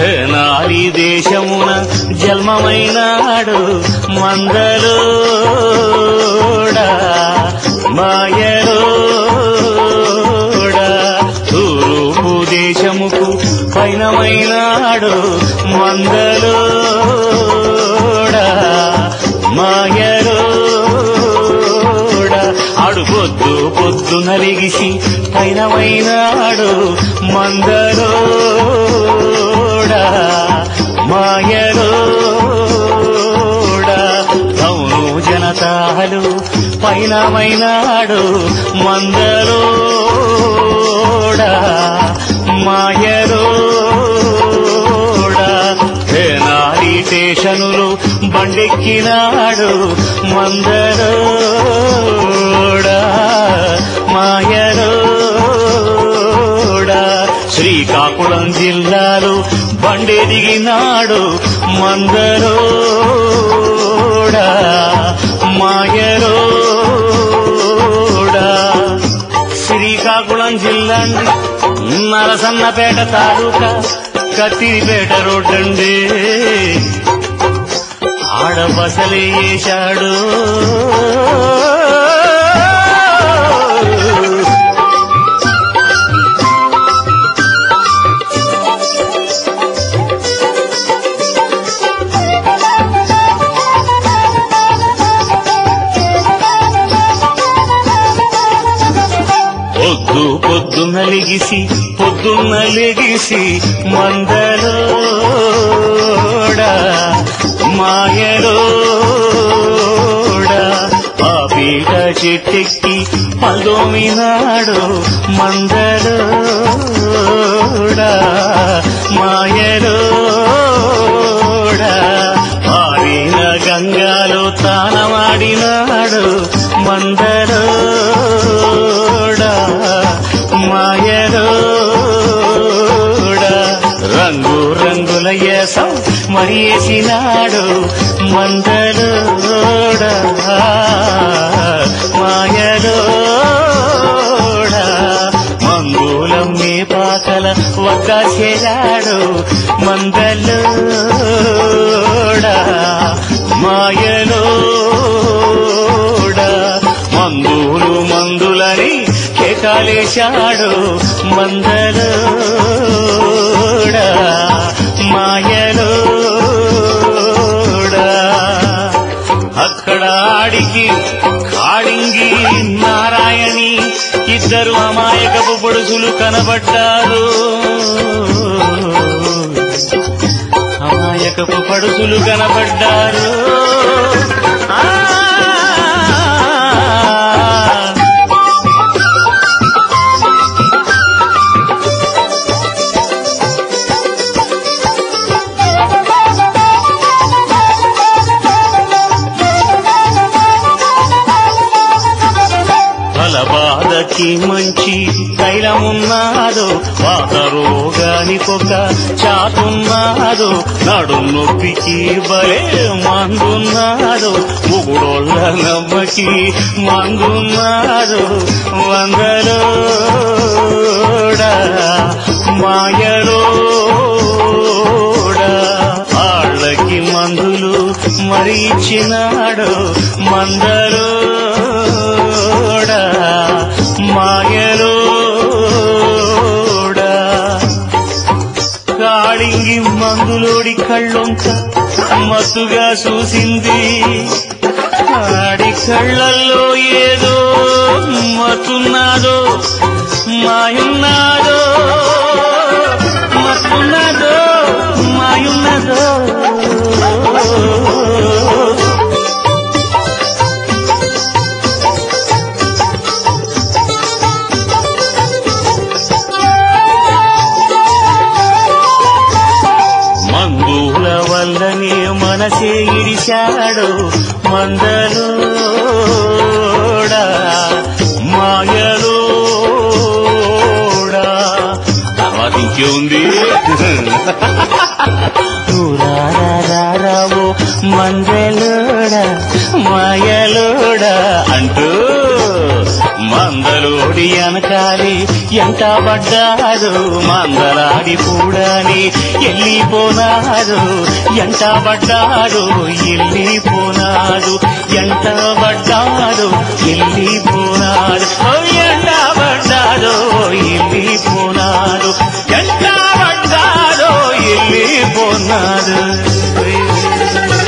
తెనాలి దేశమున జన్మమైనాడు మందలోడా మాయలోడా తూర్పు దేశముకు పైనమైనాడు మందలోడా మాయలోడా ఆడు పొద్దు పొద్దు నలిగిసి పైనమైనాడు మందలోడా మాయలోడా అవును జనతాలు పైనమైనాడు మందలోడా మాయలోడా తెనాలి స్టేషనులు బండెక్కినాడు మందరోడా మాయరోడా శ్రీకాకుళం జిల్లాలో బండి దిగినాడు మందరోడా మాయరోడా శ్రీకాకుళం జిల్లా అండి నరసన్నపేట తాలూకా కత్తిరిపేట రోడ్డండి ఆడ బసలేశాడు పొద్దు పొద్దున్న లెగిసి పొద్దున్న లెగిసి మందలోడా మాయలోడా పాపీట చెట్టెక్కి పదోమినాడు మందలోడా మాయలోడా పారిన గంగాలో తానమాడినాడు మందలోడా మాయలోడా రంగు రంగుల ఏసం మరియేసినాడు మందలోడా మాయలోడా మంగూలమ్మే పాకల ఒక్క చేరాడు మందలోడా మాయలోడా మందులు మందులని కేకాలేశాడు మందలోడా మాయలోడా అక్కడ ఆడికి కాళింగి నారాయణి ఇద్దరు అమాయకపు పొడుసులు కనబడ్డారు అమాయకపు పడుసులు కనబడ్డారు ఆ తల బాధకి మంచి తైలమున్నాదో వాత రోగానికొక చాటున్నాదో నడు నొప్పికి బలే మందున్నాదో ముగుడోళ్ళ నమ్మకి మందున్నాదో వందలోడా మాయలోడా ఆళ్ళకి మందులు మరి ఇచ్చినాడు మందలోడా మాయలోడా కాళింగి మందులోడి కళ్ళొంక మత్తుగా చూసింది ఆడి కళ్ళల్లో ఏదో మత్తున్నదో మాయున్నదో మత్తున్నదో మాయున్నదో మందుల వల్లనే మనసే ఇడిశాడు మందలోడా మాయలోడా తర్వాత ఇంకే ఉంది రారారారావో మందలోడా మాయలోడా అంటూ మందలోడి ఎల్లి అనకాలి ఎంత పడ్డారు మందలాడి కూడాని ఎల్లిపోనారు ఎంత పడ్డారు ఎల్లిపోనారు ఎంత పడ్డారు ఎల్లిపోనారు ఓ ఎంత పడ్డారు ఎల్లిపోనారు ఎంత పడ్డారు ఎల్లిపోనారు